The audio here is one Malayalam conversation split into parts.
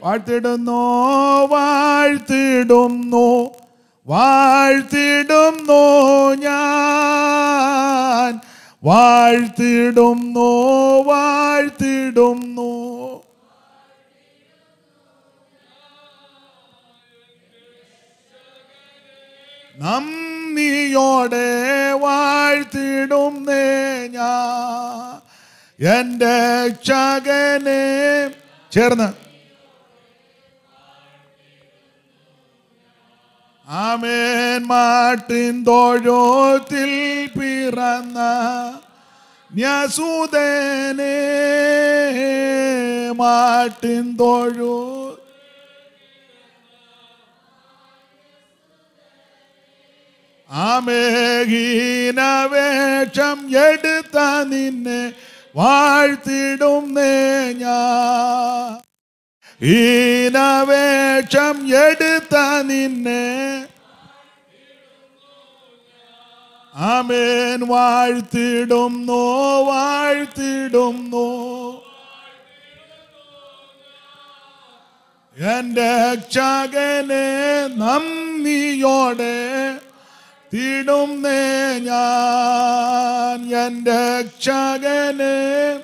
വാഴ്ത്തിടുന്നു വാഴ്ത്തിടുന്നു വാഴ്ത്തിടുന്നു ഞാൻ വാഴ്ത്തിടുന്നു വാഴ്ത്തിടുന്നു നന്ദിയോടെ വാഴ്ത്തിടുന്നേ ഞാൻ എൻ്റെ ചകനെ ചേർന്ന് ആമേൻ മാട്ടിൻ തോഴത്തിൽ പിറന്ന ന്യസുതനെ മാട്ടിൻ തോഴു ആമേഹീനവേഷം എടുത്ത നിന്നെ വാഴ്ത്തിടും ഞാൻ ഹീനവേഷം എടുത്ത നിന്നെ ആമേൻ വാഴ്ത്തിടുന്നു വാഴ്ത്തിടുന്നു എൻ്റെ രക്ഷകനെ നന്ദിയോടെ തിടുന്നേ ഞാൻ എൻ്റെ രക്ഷകനെ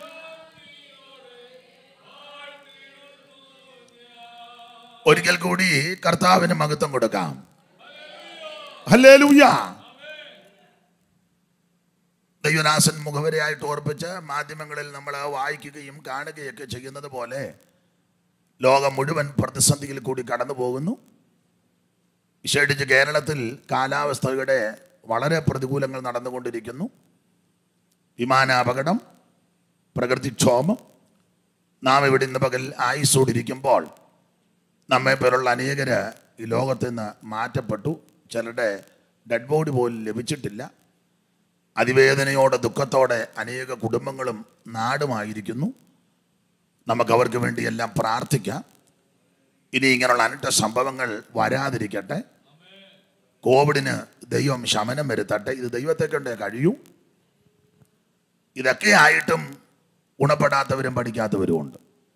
ഒരിക്കൽ കൂടി കർത്താവിന് മഹത്വം കൊടുക്കാം ഹല്ലേലൂയ ദൈവനാസൻ മുഖവരയായിട്ട് ഓർപ്പിച്ച് മാധ്യമങ്ങളിൽ നമ്മൾ വായിക്കുകയും കാണുകയൊക്കെ ചെയ്യുന്നത് പോലെ ലോകം മുഴുവൻ പ്രതിസന്ധിയിൽ കൂടി കടന്നു പോകുന്നു വിശേഷിച്ച് കേരളത്തിൽ കാലാവസ്ഥയുടെ വളരെ പ്രതികൂലങ്ങൾ നടന്നുകൊണ്ടിരിക്കുന്നു വിമാനാപകടം പ്രകൃതിക്ഷോഭം നാം ഇവിടെ ഇന്ന് പകൽ ആയുസോടിരിക്കുമ്പോൾ നമ്മെ പോലുള്ള അനേകര് ഈ ലോകത്ത് നിന്ന് മാറ്റപ്പെട്ടു ചിലരുടെ ഡെഡ് ബോഡി പോലും ലഭിച്ചിട്ടില്ല അതിവേദനയോടെ ദുഃഖത്തോടെ അനേക കുടുംബങ്ങളും നാടുമായിരിക്കുന്നു നമുക്ക് അവർക്ക് വേണ്ടി എല്ലാം പ്രാർത്ഥിക്കാം ഇനി ഇങ്ങനെയുള്ള അനട്ട സംഭവങ്ങൾ വരാതിരിക്കട്ടെ കോവിഡിന് ദൈവം ശമനം വരുത്തട്ടെ ഇത് ദൈവത്തെ കൊണ്ടേ കഴിയൂ ഇതൊക്കെ ആയിട്ടും ഗുണപ്പെടാത്തവരും പഠിക്കാത്തവരും ഉണ്ട്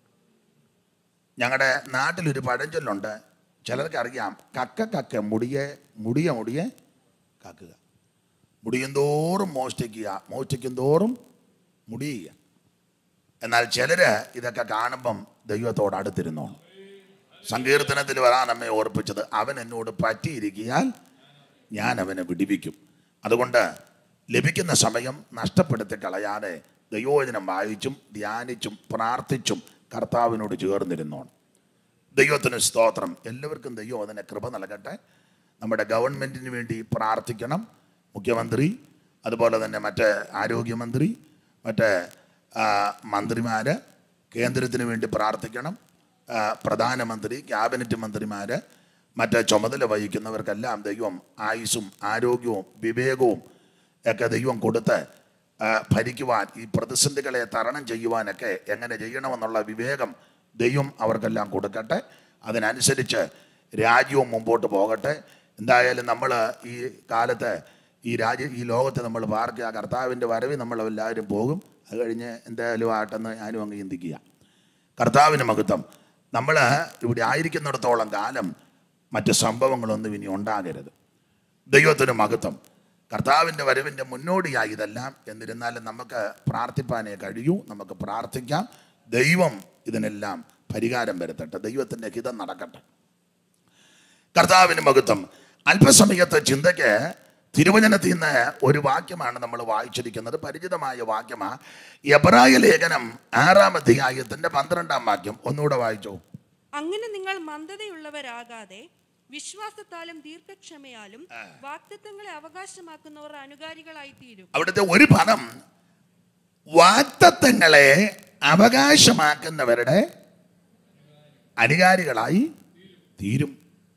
ഞങ്ങളുടെ നാട്ടിലൊരു പഴഞ്ചൊല്ലുണ്ട് ചിലർക്ക് അറിയാം കക്ക കക്ക മുടിയെ മുടിയ മുടിയെ കക്കുക മുടിയും തോറും മോഷ്ടിക്കുക മോഷ്ടിക്കും തോറും മുടിയുക എന്നാൽ ചിലര് ഇതൊക്കെ കാണുമ്പം ദൈവത്തോട് അടുത്തിരുന്നോണം സങ്കീർത്തനത്തിൽ വരാൻ നമ്മെ ഓർപ്പിച്ചത് അവൻ എന്നോട് പറ്റിയിരിക്കിയാൽ ഞാൻ അവനെ വിടിവിക്കും അതുകൊണ്ട് ലഭിക്കുന്ന സമയം നഷ്ടപ്പെടുത്തി കളയാതെ ദൈവോചനം വായിച്ചും ധ്യാനിച്ചും പ്രാർത്ഥിച്ചും കർത്താവിനോട് ചേർന്നിരുന്നോണം ദൈവത്തിന് സ്തോത്രം എല്ലാവർക്കും ദൈവം അതിനെ കൃപ നൽകട്ടെ നമ്മുടെ ഗവൺമെൻറ്റിന് വേണ്ടി പ്രാർത്ഥിക്കണം മുഖ്യമന്ത്രി അതുപോലെ തന്നെ മറ്റ് ആരോഗ്യമന്ത്രി മറ്റ് മന്ത്രിമാർ കേന്ദ്രത്തിന് വേണ്ടി പ്രാർത്ഥിക്കണം ആ, പ്രധാനമന്ത്രി ക്യാബിനറ്റ് മന്ത്രിമാർ മറ്റ് ചുമതല വഹിക്കുന്നവർക്കെല്ലാം ദൈവം ആയുസ്സും ആരോഗ്യവും വിവേകവും ഒക്കെ ദൈവം കൊടുത്ത് ആ, ഭരിക്കുവാൻ ഈ പ്രതിസന്ധികളെ തരണം ചെയ്യുവാനൊക്കെ എങ്ങനെ ചെയ്യണമെന്നുള്ള വിവേകം ദൈവം അവർക്കെല്ലാം കൊടുക്കട്ടെ അതിനനുസരിച്ച് രാജ്യവും മുമ്പോട്ട് പോകട്ടെ എന്തായാലും നമ്മൾ ഈ കാലത്ത് ഈ രാജ്യ ഈ ലോകത്ത് നമ്മൾ പാർക്കുക കർത്താവിൻ്റെ വരവിൽ നമ്മൾ എല്ലാവരും പോകും അത് കഴിഞ്ഞ് എന്തായാലും ആട്ടെന്ന് ഞാനും അങ്ങ് ചിന്തിക്കുക കർത്താവിന് മഹത്വം നമ്മൾ ഇവിടെ ആയിരിക്കുന്നിടത്തോളം കാലം മറ്റ് സംഭവങ്ങളൊന്നും ഇനി ഉണ്ടാകരുത് ദൈവത്തിന് മഹത്വം കർത്താവിൻ്റെ വരവിൻ്റെ മുന്നോടിയായി ഇതെല്ലാം എന്നിരുന്നാലും നമുക്ക് പ്രാർത്ഥിപ്പാനേ കഴിയൂ നമുക്ക് പ്രാർത്ഥിക്കാം ദൈവം ഇതിനെല്ലാം പരിഹാരം വരുത്തട്ടെ ദൈവത്തിൻ്റെ ഹിതം നടക്കട്ടെ കർത്താവിന് മഹത്വം അല്പസമയത്തെ ചിന്തയ്ക്ക് തിരുവചനത്തിൽ നിന്ന് ഒരു വാക്യമാണ് നമ്മൾ വായിച്ചിരിക്കുന്നത് പരിചിതമായ വാക്യമാണ് എബ്രായ ലേഖനം ആറാം അധ്യായത്തിന്റെ പന്ത്രണ്ടാം വാക്യം ഒന്നുകൂടെ വായിച്ചോ അങ്ങനെ നിങ്ങൾ മന്ദതയുള്ളവരാകാതെ വിശ്വാസത്താലും ദീർഘക്ഷമയാലും വാക്തത്വങ്ങളെ അവകാശമാക്കുന്നവർ അനുകാരികളായി തീരും അവിടുത്തെ ഒരു പദം വാക്തത്വങ്ങളെ അവകാശമാക്കുന്നവരുടെ അനുകാരികളായി തീരും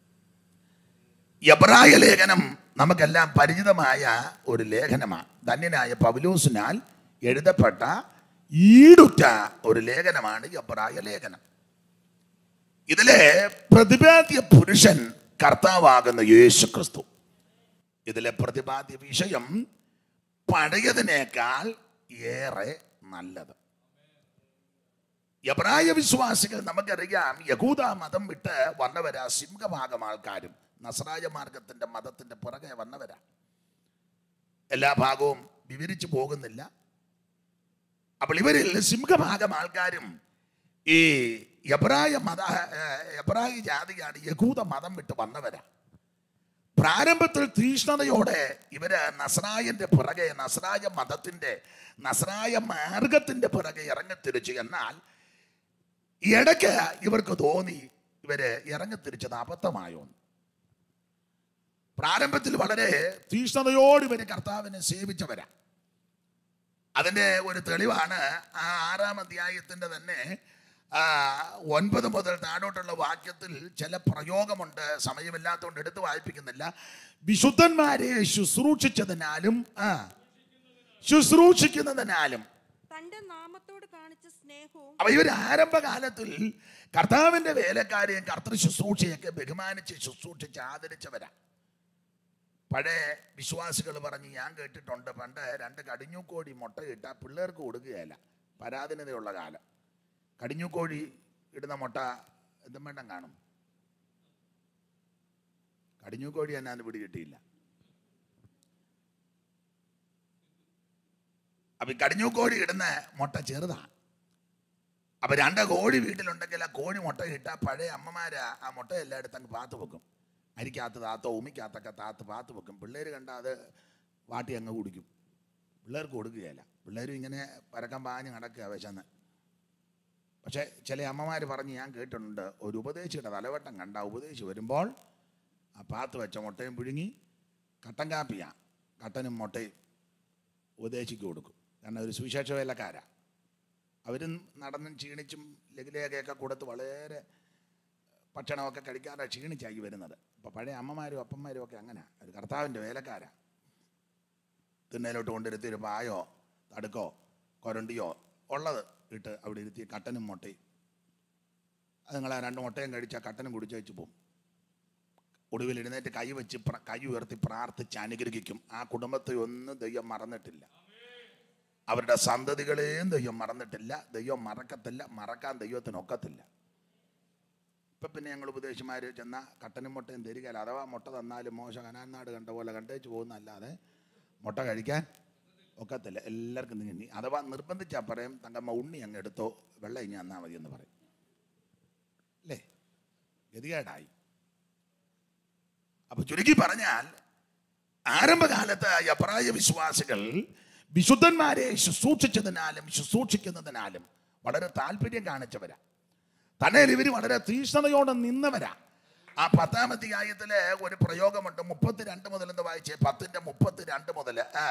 എബ്രായ ലേഖനം നമുക്കെല്ലാം പരിചിതമായ ഒരു ലേഖനമാണ് ധന്യനായ പൗലൂസിനാൽ എഴുതപ്പെട്ട ഈടുറ്റ ഒരു ലേഖനമാണ് എബ്രായ ലേഖനം ഇതിലെ പ്രതിപാദ്യ പുരുഷൻ കർത്താവാകുന്ന യേശു ക്രിസ്തു ഇതിലെ പ്രതിപാദ്യ വിഷയം പഴയതിനേക്കാൾ ഏറെ നല്ലത് എബ്രായ വിശ്വാസികൾ നമുക്കറിയാം യഹൂദ മതം വിട്ട് വന്നവരാ സിംഹഭാഗം ആൾക്കാരും നസ്രായ മാർഗത്തിന്റെ മതത്തിന്റെ പുറകെ വന്നവരാ എല്ലാ ഭാഗവും വിവരിച്ചു പോകുന്നില്ല അപ്പോൾ ഇവരിൽ സിംഹഭാഗം ആൾക്കാരും ഈ എബ്രായ മത ഏഹ്, എബ്രായ ജാതിയാണ് യഹൂദ മതം വിട്ട് വന്നവരാ പ്രാരംഭത്തിൽ തീഷ്ണതയോടെ ഇവര് നസ്രായന്റെ പുറകെ നസ്രായ മതത്തിന്റെ നസ്രായ മാർഗത്തിന്റെ പുറകെ ഇറങ്ങിത്തിരിച്ചു എന്നാൽ ഇടയ്ക്ക് ഇവർക്ക് തോന്നി ഇവര് ഇറങ്ങിത്തിരിച്ചത് അബദ്ധമായോ എന്ന്. പ്രാരംഭത്തിൽ വളരെ തീഷ്ണതയോട് ഇവര് കർത്താവിനെ സേവിച്ചവരാ അതിന്റെ ഒരു തെളിവാണ് ആ ആറാം അധ്യായത്തിന്റെ തന്നെ ആ, ഒൻപത് മുതൽ താഴോട്ടുള്ള വാക്യത്തിൽ ചില പ്രയോഗമുണ്ട് സമയമില്ലാത്തതുകൊണ്ട് എടുത്തു വായിപ്പിക്കുന്നില്ല വിശുദ്ധന്മാരെ ശുശ്രൂഷിച്ചതിനാലും ആ ശുശ്രൂഷിക്കുന്നതിനാലും തന്റെ നാമത്തോട് കാണിച്ച സ്നേഹവും അപ്പൊ ഇവർ ആരംഭകാലത്തിൽ കർത്താവിന്റെ വേലക്കാരെയും കർത്തൃ ശുശ്രൂഷയൊക്കെ ബഹുമാനിച്ച് ശുശ്രൂഷിച്ച് ആദരിച്ചവരാ പഴയ വിശ്വാസികൾ പറഞ്ഞ് ഞാൻ കേട്ടിട്ടുണ്ട് പണ്ട് രണ്ട് കടിഞ്ഞൂക്കോഴി മുട്ടയിട്ട പിള്ളേർക്ക് കൊടുക്കുകയല്ല പരാധീനതയുള്ള കാലം കടിഞ്ഞൂക്കോഴി ഇടുന്ന മുട്ട എന്തും വേണ്ടം കാണും കടിഞ്ഞൂക്കോഴി എന്നാന്ന് പിടി കിട്ടിയില്ല അപ്പൊ ഈ കടിഞ്ഞൂക്കോഴി ഇടുന്ന മുട്ട ചെറുതാണ് അപ്പൊ രണ്ട് കോഴി വീട്ടിലുണ്ടെങ്കിൽ ആ കോഴി മുട്ട ഇട്ടാൽ പഴയ അമ്മമാര് ആ മുട്ട എല്ലായിടത്തും അങ്ങ് പാത്ത് വെക്കും അരിക്കകത്ത് താത്തോ ഉമിക്കകത്തൊക്കെ താത്ത് പാത്ത് വെക്കും പിള്ളേർ കണ്ടാൽ അത് വാട്ടി അങ്ങ് കുടിക്കും പിള്ളേർക്ക് കൊടുക്കുകയില്ല പിള്ളേരും ഇങ്ങനെ പരക്കം പാഞ്ഞ് നടക്കുക വിശന്ന് പക്ഷേ ചില അമ്മമാർ പറഞ്ഞ് ഞാൻ കേട്ടിട്ടുണ്ട് ഒരു ഉപദേശിയുടെ തലവട്ടം കണ്ട ഉപദേശി വരുമ്പോൾ ആ പാത്ത് വെച്ച മുട്ടയും പുഴുങ്ങി കട്ടൻ കാപ്പിയാ കട്ടനും മുട്ടയും ഉപദേശിക്ക് കൊടുക്കും കാരണം ഒരു സുവിശേഷ വേലക്കാരാ അവരും നടന്നും ക്ഷീണിച്ചും ലഘുലേഖയൊക്കെ കൊടുത്ത് വളരെ ഭക്ഷണമൊക്കെ കഴിക്കാതെ ക്ഷീണിച്ചായി വരുന്നത് അപ്പോൾ പഴയ അമ്മമാരും അപ്പന്മാരും ഒക്കെ അങ്ങനെ ഒരു കർത്താവിൻ്റെ വേലക്കാരാ തിണ്ണയിലോട്ട് കൊണ്ടിരുത്തി ഒരു പായോ തടുക്കോ കൊരണ്ടിയോ ഉള്ളത് ഇട്ട് അവിടെ ഇരുത്തി കട്ടനും മുട്ടയും അത് നിങ്ങൾ ആ രണ്ട് മുട്ടയും കഴിച്ചാൽ കട്ടനും കുടിച്ച് വെച്ച് പോകും ഒടുവിൽ എഴുന്നേറ്റ് കൈ വെച്ച് പ്ര- കൈ ഉയർത്തി പ്രാർത്ഥിച്ച് അനുഗ്രഹിക്കും ആ കുടുംബത്തെ ഒന്നും ദൈവം മറന്നിട്ടില്ല അവരുടെ സന്തതികളെയും ദൈവം മറന്നിട്ടില്ല ദൈവം മറക്കത്തില്ല മറക്കാൻ ദൈവത്തിന് ഒക്കത്തില്ല ഇപ്പൊ പിന്നെ ഞങ്ങൾ ഉപദേശിമാർ ചെന്ന കട്ടനും മുട്ടയും തരികയില്ല അഥവാ മുട്ട തന്നാലും മോശ കനാൻ നാട് കണ്ട പോലെ കണ്ടേച്ച് പോകുന്നല്ലാതെ മുട്ട കഴിക്കാൻ ഒക്കത്തില്ല എല്ലാവർക്കും നീ അഥവാ നിർബന്ധിച്ചാൽ പറയും തങ്കമ്മ ഉണ്ണി അങ്ങ് എടുത്തോ വെള്ളം ഇനി തന്നാൽ മതി എന്ന് പറയും അല്ലേ ഗതികേടായി അപ്പൊ ചുരുക്കി പറഞ്ഞാൽ ആരംഭകാലത്ത് അപ്രായ വിശ്വാസികൾ വിശുദ്ധന്മാരെ ശുശ്രൂഷിച്ചതിനാലും ശുശ്രൂഷിക്കുന്നതിനാലും വളരെ താല്പര്യം കാണിച്ചവരാ തന്നെ ഇവർ വളരെ തീഷ്ണതയോടെ നിന്നവരാ ആ പത്താം അധ്യായത്തില് ഒരു പ്രയോഗമുണ്ട് മുപ്പത്തിരണ്ട് മുതൽ എന്ന് വായിച്ചേ പത്തിന്റെ മുപ്പത്തിരണ്ട് മുതൽ ആ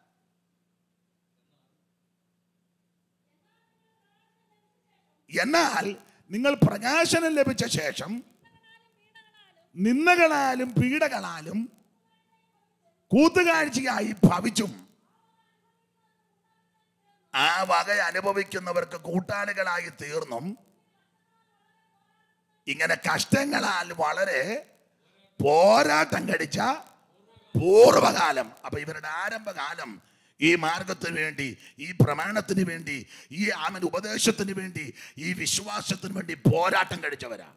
എന്നാൽ നിങ്ങൾ പ്രകാശനം ലഭിച്ച ശേഷം നിന്ദകളാലും പീഡകളാലും കൂത്തുകാഴ്ചയായി ഭവിച്ചും ആ വക അനുഭവിക്കുന്നവർക്ക് കൂട്ടാളികളായി തീർന്നും ഇങ്ങനെ കഷ്ടങ്ങളാൽ വളരെ പോരാട്ടം കഴിച്ച പൂർവകാലം അപ്പൊ ഇവരുടെ ആരംഭകാലം ഈ മാർഗത്തിന് വേണ്ടി ഈ പ്രമാണത്തിന് വേണ്ടി ഈ ആമൻ ഉപദേശത്തിന് വേണ്ടി ഈ വിശ്വാസത്തിന് വേണ്ടി പോരാട്ടം കഴിച്ചവരാ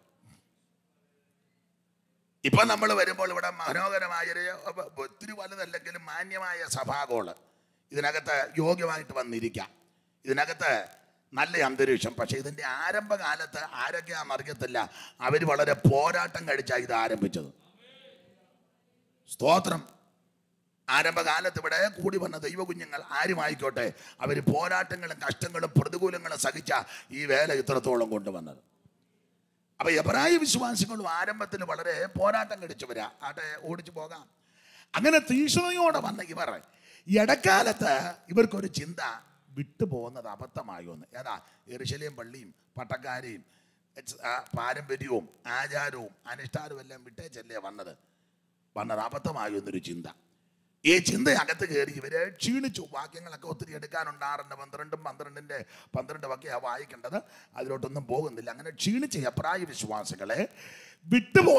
ഇപ്പൊ നമ്മൾ വരുമ്പോൾ ഇവിടെ മനോഹരമായൊരു ഒത്തിരി വലുതല്ലെങ്കിലും മാന്യമായ സഭാഗോള് ഇതിനകത്ത് യോഗ്യമായിട്ട് വന്നിരിക്കാം ഇതിനകത്ത് നല്ല അന്തരീക്ഷം പക്ഷെ ഇതിന്റെ ആരംഭകാലത്ത് ആരൊക്കെയാണെന്ന് അറിയത്തില്ല അവർ വളരെ പോരാട്ടം കഴിച്ചാണ് ഇത് ആരംഭിച്ചത് സ്തോത്രം ആരംഭകാലത്ത് ഇവിടെ കൂടി വന്ന ദൈവകുഞ്ഞുങ്ങൾ ആരുമായിക്കോട്ടെ അവർ പോരാട്ടങ്ങളും കഷ്ടങ്ങളും പ്രതികൂലങ്ങളും സഹിച്ച ഈ വേല ഇത്രത്തോളം കൊണ്ടുവന്നത് അപ്പൊ എബ്രായ വിശ്വാസികളും ആരംഭത്തിൽ വളരെ പോരാട്ടം കഴിച്ചവരാ ആട്ടെ ഓടിച്ചു പോകാം അങ്ങനെ തീഷ്ണതയോടെ വന്ന ഇവർ ഇടക്കാലത്ത് ഇവർക്കൊരു ചിന്ത വിട്ടുപോകുന്നത് അബദ്ധമായോ എന്ന് ഏതാ എറിശലേം പള്ളിയും പട്ടക്കാരെയും എച്ച്- ആ പാരമ്പര്യവും ആചാരവും അനുഷ്ഠാനവും എല്ലാം വിട്ടേച്ചല്ലേ വന്നത് വന്നത് അബദ്ധമായോ എന്നൊരു ചിന്ത ഈ ചിന്ത അകത്ത് കയറി ഇവര് ക്ഷീണിച്ചു വാക്യങ്ങളൊക്കെ ഒത്തിരി എടുക്കാനുണ്ടാറുണ്ട് പന്ത്രണ്ടും പന്ത്രണ്ടിന്റെ പന്ത്രണ്ടും ഒക്കെയാണ് വായിക്കേണ്ടത് അതിലോട്ടൊന്നും പോകുന്നില്ല അങ്ങനെ ക്ഷീണിച്ച അപ്രായ വിശ്വാസികളെ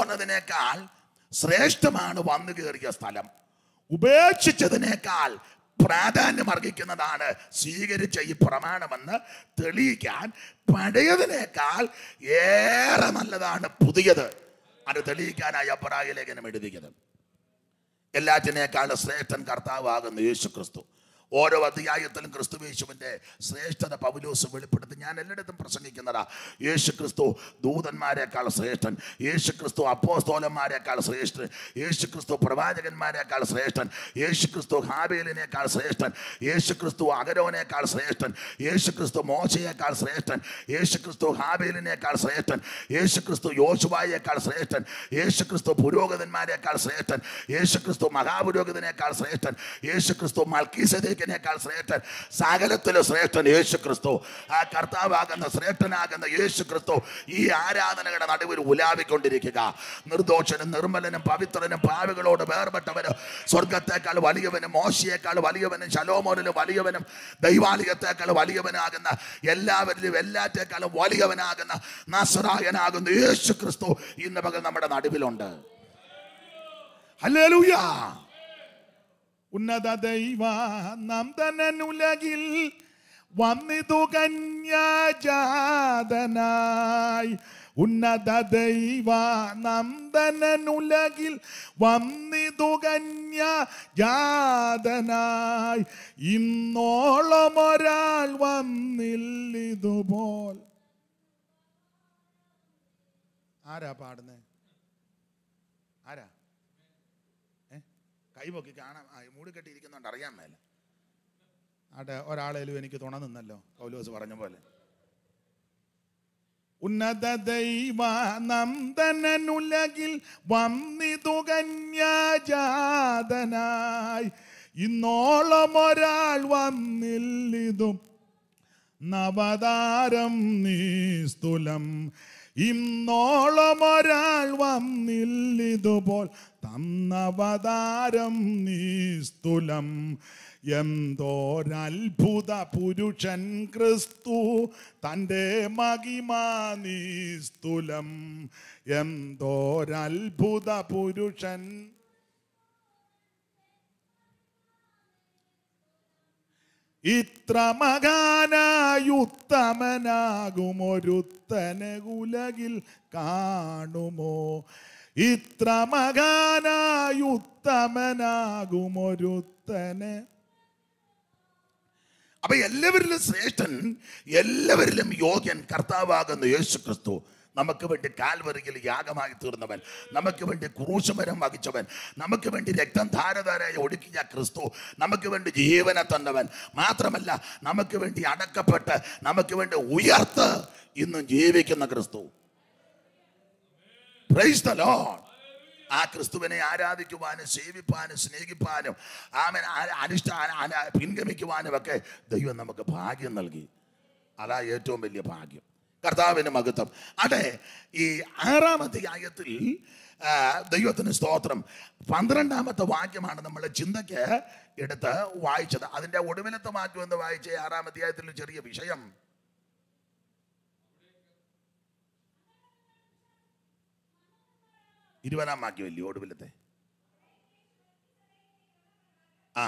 വിട്ടുപോകുന്നതിനേക്കാൾ ശ്രേഷ്ഠമാണ് വന്നു കയറിയ സ്ഥലം ഉപേക്ഷിച്ചതിനേക്കാൾ പ്രാധാന്യം അർഹിക്കുന്നതാണ് സ്വീകരിച്ച ഈ പ്രമാണമെന്ന് തെളിയിക്കാൻ പഴയതിനേക്കാൾ ഏറെ നല്ലതാണ് പുതിയത് അത് തെളിയിക്കാനായി അബ്രായ ലേഖനം എഴുതിയത് എല്ലാറ്റിനേക്കാളും ശ്രേഷ്ഠൻ കർത്താവാകുന്നു യേശു ക്രിസ്തു ഓരോ അധ്യായത്തിലും ക്രിസ്തു യേശുവിൻ്റെ ശ്രേഷ്ഠത പൗലോസ് വെളിപ്പെടുത്തി ഞാൻ എല്ലായിടത്തും പ്രസംഗിക്കുന്നതാ യേശു ക്രിസ്തു ദൂതന്മാരെക്കാൾ ശ്രേഷ്ഠൻ യേശു ക്രിസ്തു അപ്പോസ്തോലന്മാരെക്കാൾ ശ്രേഷ്ഠൻ യേശു ക്രിസ്തു പ്രവാചകന്മാരെക്കാൾ ശ്രേഷ്ഠൻ യേശു ക്രിസ്തു ഹാബേലിനേക്കാൾ ശ്രേഷ്ഠൻ യേശു ക്രിസ്തു അഗരോനേക്കാൾ ശ്രേഷ്ഠൻ യേശു ക്രിസ്തു മോശയേക്കാൾ ശ്രേഷ്ഠൻ യേശു ക്രിസ്തു ഹാബേലിനേക്കാൾ ശ്രേഷ്ഠൻ യേശു ക്രിസ്തു യോശുവായേക്കാൾ ശ്രേഷ്ഠൻ യേശു ക്രിസ്തു പുരോഗതന്മാരെക്കാൾ ശ്രേഷ്ഠൻ യേശു ക്രിസ്തു മഹാപുരോഗതിനേക്കാൾ ശ്രേഷ്ഠൻ യേശു ക്രിസ്തു മൽക്കീസദേക്കിനേക്കാൾ ശ്രേഷ്ഠൻ സകലത്തിലും ശ്രേഷ്ഠൻ യേശു ക്രിസ്തു ആ കർത്താവാകുന്ന ശ്രേഷ്ഠനാകുന്ന യേശു ക്രിസ്തു ഈ ആരാധനകളുടെ നടുവിൽ ഉലാവിക്കൊണ്ടിരിക്കുക നിർദോഷനും നിർമ്മലനും പവിത്രനും പാവികളോട് വേർപെട്ടവനും സ്വർഗത്തേക്കാൾ വലിയവനും മോശയേക്കാൾ വലിയവനും ശലോമോനിലും വലിയവനും ദൈവാലയത്തേക്കാൾ വലിയവനാകുന്ന എല്ലാവരിലും എല്ലാറ്റേക്കാളും വലിയവനാകുന്ന നസറായനാകുന്ന യേശു ക്രിസ്തു ഇന്ന് പകൽ നമ്മുടെ നടുവിലുണ്ട് ഹല്ലേലൂയ ഉന്നത ദൈവ നന്ദനുലകിൽ വന്നിതു കന്യാജാതനായി ഉന്നത ദൈവ നന്ദനുലകിൽ വന്നിതു കന്യാജാതനായി ഇന്നോളം ഒരാൾ വന്നില്ലിതുപോൽ ആരാ പാടുന്നേ ആരാ കൈപൊക്കി കാണാം ആ, മൂടിക്കെട്ടി ഇരിക്കുന്നുണ്ട് അറിയാൻ മേല ആട്ടെ ഒരാളേലും എനിക്ക് തുണ നിന്നല്ലോ പൗലോസ് പറഞ്ഞ പോലെ ഉന്നത ദൈവ നന്ദനുലകിൽ വന്നിതു കന്യാജാതനായി ഇന്നോളം ഒരാൾ വന്നില്ലിതും നവതാരം നീസ്തുലം ഇന്നോളം ഒരാൾ വന്നില്ലിതുപോൽ തന്നവതാരം നീസ്തുലം എന്തോരത്ഭുത പുരുഷൻ ക്രിസ്തു തൻ്റെ മഹിമാ നീസ്തുലം എന്തോരത്ഭുത പുരുഷൻ ഇത്ര മകാനായുത്തമനാകുമൊരുത്തനെ ഉലകിൽ കാണുമോ ഇത്ര മകാനായുത്തമനാകുമൊരുത്തനെ അപ്പൊ എല്ലാവരിലും ശ്രേഷ്ഠൻ എല്ലാവരിലും യോഗ്യൻ കർത്താവാകുന്ന യേശു ക്രിസ്തു നമുക്ക് വേണ്ടി കാൽവറിയിൽ യാഗമായി തീർന്നവൻ നമുക്ക് വേണ്ടി ക്രൂശമരം വഹിച്ചവൻ നമുക്ക് വേണ്ടി രക്തം ധാരധാരായി ഒടുക്കിയ ക്രിസ്തു നമുക്ക് വേണ്ടി ജീവനെ തന്നവൻ മാത്രമല്ല നമുക്ക് വേണ്ടി അടക്കപ്പെട്ട് നമുക്ക് വേണ്ടി ഉയർത്ത് ഇന്നും ജീവിക്കുന്ന ക്രിസ്തു Praise the Lord. ആ ക്രിസ്തുവിനെ ആരാധിക്കുവാനും സേവിപ്പാനും സ്നേഹിപ്പാനും ആമൻ അനുഷ്ഠാന അന- പിൻഗമിക്കുവാനും ഒക്കെ ദൈവം നമുക്ക് ഭാഗ്യം നൽകി അതാ ഏറ്റവും വലിയ ഭാഗ്യം കർത്താവിന് മഹത്വം അതെ ഈ ആറാമത്തെ ആയത്തിൽ ആ, ദൈവത്തിന് സ്തോത്രം പന്ത്രണ്ടാമത്തെ വാക്യമാണ് നമ്മൾ ചിന്തയ്ക്ക് എടുത്ത് വായിച്ചത് അതിൻ്റെ ഒടുവിലത്തെ വാക്യം എന്ന് വായിച്ച ആറാമത്തെ ആയത്തിൽ ഒരു ചെറിയ വിഷയം ഇരുപതാം വാക്യമല്ലേ ഒടുവിലത്തെ ആ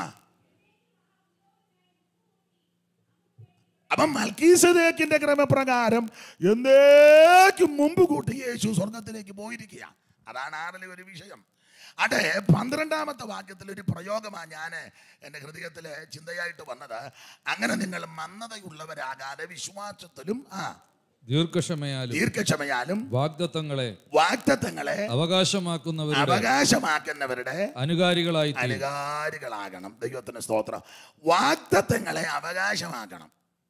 അപ്പം മൽക്കീസദേക്കിന്റെ ക്രമപ്രകാരം എന്നേക്കും മുമ്പ് കൂട്ടി യേശു സ്വർഗത്തിലേക്ക് പോയിരിക്കുക അതാണ് ആറിലെ ഒരു വിഷയം അതെ പന്ത്രണ്ടാമത്തെ വാക്യത്തിൽ ഒരു പ്രയോഗമാണ് ഞാൻ എൻ്റെ ഹൃദയത്തിലെ ചിന്തയായിട്ട് വന്നത് അങ്ങനെ നിങ്ങൾ മന്ദതയുള്ളവരാകാതെ വിശ്വാസത്തിലും ആ ദീർഘക്ഷമയാലും ദീർഘക്ഷമയാലും വാഗ്ദത്തങ്ങളെ വാക്തത്വങ്ങളെ അവകാശമാക്കുന്നവരുടെ അവകാശമാക്കുന്നവരുടെ അനുകാരികളായി തീരും. അനുകാരികളാകണം ദൈവത്തിന് സ്തോത്രം വാക്തത്വങ്ങളെ അവകാശമാക്കണം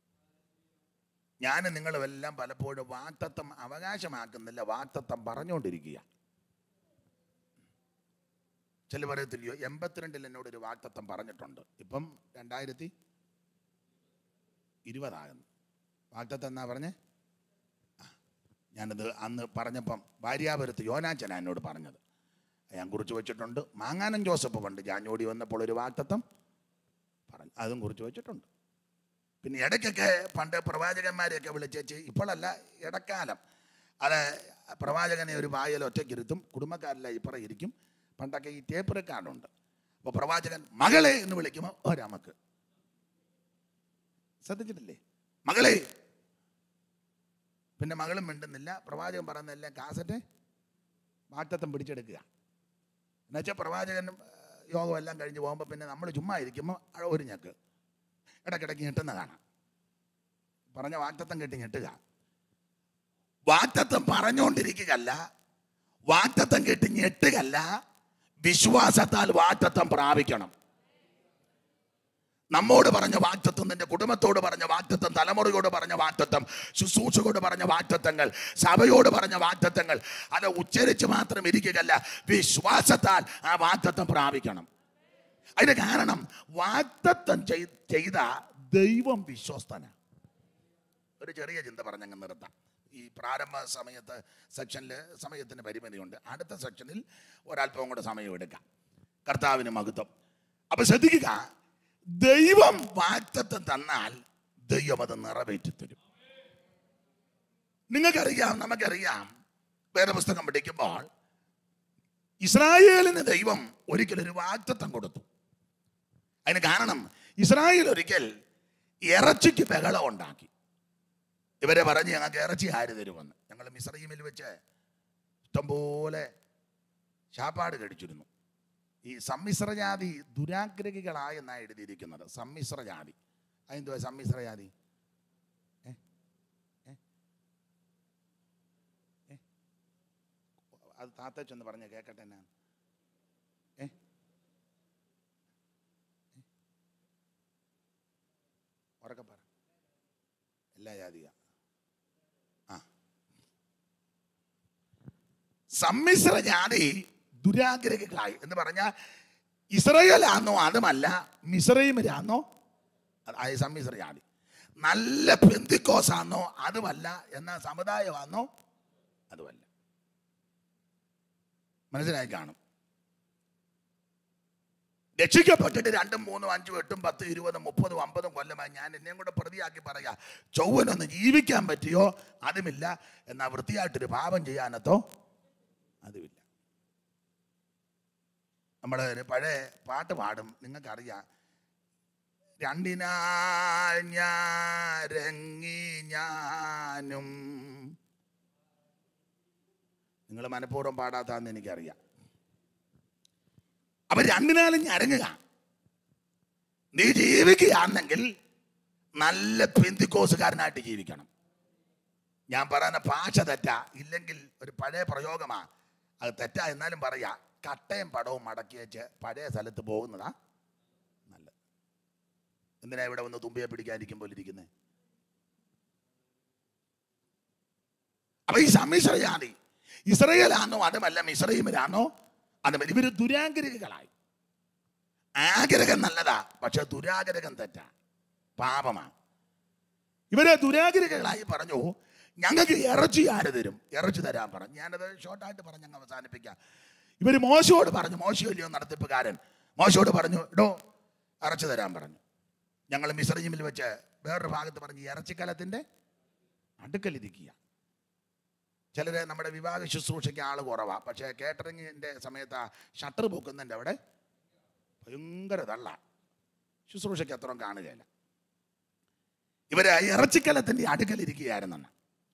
ഞാൻ നിങ്ങളുമെല്ലാം പലപ്പോഴും വാക്തത്വം അവകാശമാക്കുന്നില്ല വാക്തത്വം പറഞ്ഞുകൊണ്ടിരിക്കുക ചില പറയത്തില്ലയോ എൺപത്തിരണ്ടിൽ എന്നോടൊരു വാക്തത്വം പറഞ്ഞിട്ടുണ്ട് ഇപ്പം രണ്ടായിരത്തി ഇരുപതാകുന്നു വാക്തത്വം എന്നാ പറഞ്ഞേ ആ, ഞാനത് അന്ന് പറഞ്ഞപ്പം ഭാര്യാപുരത്ത് യോനാച്ചന എന്നോട് പറഞ്ഞത് ഞാൻ കുറിച്ച് വെച്ചിട്ടുണ്ട് മാങ്ങാനം ജോസഫ് പണ്ട് ജാഞ്ഞോടി വന്നപ്പോൾ ഒരു വാക്തത്വം പറഞ്ഞു അതും കുറിച്ച് വെച്ചിട്ടുണ്ട് പിന്നെ ഇടയ്ക്കൊക്കെ പണ്ട് പ്രവാചകന്മാരെയൊക്കെ വിളിച്ചേച്ച് ഇപ്പോഴല്ല ഇടക്കാലം അത് പ്രവാചകനെ ഒരു വായൽ ഒറ്റയ്ക്കിരുത്തും കുടുംബക്കാരെല്ലാം ഇപ്പുറം ഇരിക്കും പണ്ടൊക്കെ ഈ ടേപ്പ് റെക്കാർഡുണ്ട് അപ്പൊ പ്രവാചകൻ മകളെ എന്ന് വിളിക്കുമ്പോൾ ഒരമക്ക് ശ്രദ്ധിച്ചിട്ടില്ലേ മകളെ പിന്നെ മകളും മിണ്ടുന്നില്ല പ്രവാചകൻ പറയുന്നതെല്ലാം കാസറ്റ് വാറ്റത്തം പിടിച്ചെടുക്കുക എന്നുവെച്ചാൽ പ്രവാചകൻ യോഗം എല്ലാം കഴിഞ്ഞ് പോകുമ്പോൾ പിന്നെ നമ്മൾ ചുമ്മാ ഇരിക്കുമ്പോൾ ഒരു ഞെക്ക് ഇടയ്ക്കിടയ്ക്ക് ഞെട്ടുന്ന കാണാം പറഞ്ഞ വാറ്റത്തം കെട്ടി ഞെട്ടുക വാറ്റത്തം പറഞ്ഞുകൊണ്ടിരിക്കുകയല്ല വാറ്റത്തം കെട്ടി ഞെട്ടുകയല്ല വിശ്വാസത്താൽ വാറ്റത്തം പ്രാപിക്കണം നമ്മോട് പറഞ്ഞ വാറ്റത്വം നിന്റെ കുടുംബത്തോട് പറഞ്ഞ വാറ്റത്വം തലമുറയോട് പറഞ്ഞ വാറ്റത്വം ശുശ്രൂഷയോട് പറഞ്ഞ വാറ്റത്വങ്ങൾ സഭയോട് പറഞ്ഞ വാറ്റത്വങ്ങൾ അത് ഉച്ചരിച്ച് മാത്രം ഇരിക്കുകയല്ല വിശ്വാസത്താൽ ആ വാറ്റത്വം പ്രാപിക്കണം അതിന്റെ കാരണം വാറ്റത്വം ചെയ്- ചെയ്ത ദൈവം വിശ്വസ്തന ഒരു ചെറിയ ചിന്ത പറഞ്ഞങ്ങ് നിർത്താം ഈ പ്രാരംഭ സമയത്ത് സെക്ഷനിൽ സമയത്തിന് പരിമിതിയുണ്ട് അടുത്ത സെക്ഷനിൽ ഒരല്പം കൂടെ സമയം എടുക്കാം കർത്താവിന് മഹത്വം അപ്പൊ ശ്രദ്ധിക്കുക ദൈവം വാക്തത്വം തന്നാൽ ദൈവം അത് നിറവേറ്റി തരും നിങ്ങൾക്കറിയാം നമുക്കറിയാം വേദപുസ്തകം പഠിക്കുമ്പോൾ ഇസ്രായേലിന് ദൈവം ഒരിക്കൽ ഒരു വാക്തത്വം കൊടുത്തു അതിന് കാരണം ഇസ്രായേൽ ഒരിക്കൽ ഇറച്ചിക്ക് ബഹളം ഉണ്ടാക്കി ഇവരെ പറഞ്ഞ് ഞങ്ങൾക്ക് ഇറച്ചി ആര് തരുമെന്ന് ഞങ്ങൾ മിസ്രൈമിൽ വെച്ച് ഇഷ്ടംപോലെ ശാപ്പാട് കഴിച്ചിരുന്നു ഈ സമ്മിശ്രജാതി ദുരാഗ്രഹികളായെന്നാണ് എഴുതിയിരിക്കുന്നത് സമ്മിശ്രജാതി അതെന്തുവാ സമ്മിശ്രജാതി ഏ? ഏ? ഏ? അത് താത്ത ചെന്ന് പറഞ്ഞ കേക്കട്ടെ ഞാൻ ഏ? ഏ? ഉറക്കെ പറ എല്ലാ ജാതിയ ആ സമ്മിശ്ര ജാതി ദുരാഗ്രഹികളായി എന്ന് പറഞ്ഞാൽ ഇസ്രയേലാന്നോ അതുമല്ല മിസ്രൈമിലാന്നോ അതായത് സമ്മിശ്ര ജാതി നല്ല പെന്തിക്കോസാന്നോ അതുമല്ല എന്ന സമുദായമാണോ അതുമല്ല മനസ്സിലായി കാണും രക്ഷിക്കപ്പെട്ടിട്ട് രണ്ടും മൂന്നും അഞ്ചും എട്ടും പത്തും ഇരുപതും മുപ്പതും അമ്പതും കൊല്ലമായി ഞാൻ എന്നെയും കൂടെ പ്രതിയാക്കി പറയാ ചൊവ്വനൊന്ന് ജീവിക്കാൻ പറ്റിയോ അതുമില്ല എന്നാ വൃത്തിയായിട്ടൊരു പാപം ചെയ്യാനത്തോ അതുമില്ല നമ്മൾ ഒരു പഴയ പാട്ട് പാടും നിങ്ങൾക്കറിയാം രണ്ടിനാൽ ഞാരങ്ങി ഞാനും നിങ്ങൾ മനഃപൂർവ്വം പാടാത്താന്ന് എനിക്കറിയാം അപ്പൊ രണ്ടിനാലും ഞരങ്ങുക നീ ജീവിക്കുകയാണെങ്കിൽ നല്ല പെന്തിക്കോസുകാരനായിട്ട് ജീവിക്കണം ഞാൻ പറയുന്ന ഭാഷ തെറ്റാ ഇല്ലെങ്കിൽ ഒരു പഴയ പ്രയോഗമാ അത് തെറ്റാ എന്നാലും പറയാ കട്ടയും പടവും മടക്കി വെച്ച് പഴയ സ്ഥലത്ത് പോകുന്നതാ നല്ലത് എന്തിനാ ഇവിടെ വന്ന് തുമ്പിയെ പിടിക്കാതിരിക്കുമ്പോൾ ഇരിക്കുന്നത് അപ്പൊ ഈ സമ്മിശ്ര ജാതി ഇസ്രയേലാണോ അതുമല്ല മിശ്രൈമിലാണോ അതുമല്ല ഇവര് ദുരാഗ്രഹികളായി ആഗ്രഹം നല്ലതാ പക്ഷെ ദുരാഗ്രഹം തെറ്റാ പാപമാ ഇവരെ ദുരാഗ്രഹികളായി പറഞ്ഞു ഞങ്ങൾക്ക് ഇറച്ചി ആര് തരും ഇറച്ചി തരാൻ പറഞ്ഞു ഞാനത് ഷോർട്ടായിട്ട് പറഞ്ഞ് അങ്ങ് അവസാനിപ്പിക്കാം ഇവർ മോശയോട് പറഞ്ഞു മോശമല്ലയോ നടത്തിപ്പുകാരൻ മോശയോട് പറഞ്ഞു ഇടോ ഇറച്ചി തരാൻ പറഞ്ഞു ഞങ്ങൾ മിശ്രജിമിൽ വെച്ച് വേറൊരു ഭാഗത്ത് പറഞ്ഞു ഇറച്ചിക്കലത്തിൻ്റെ അടുക്കലിരിക്കുക ചിലര് നമ്മുടെ വിവാഹ ശുശ്രൂഷയ്ക്ക് ആൾ കുറവാ പക്ഷേ കേറ്ററിങ്ങിൻ്റെ സമയത്ത് ആ ഷട്ടർ പൊക്കുന്നതിൻ്റെ അവിടെ ഭയങ്കര തള്ള ശുശ്രൂഷയ്ക്ക് അത്രയും കാണുകയില്ല ഇവര് ഇറച്ചിക്കലത്തിൻ്റെ അടുക്കലിരിക്കുകയായിരുന്നെന്ന്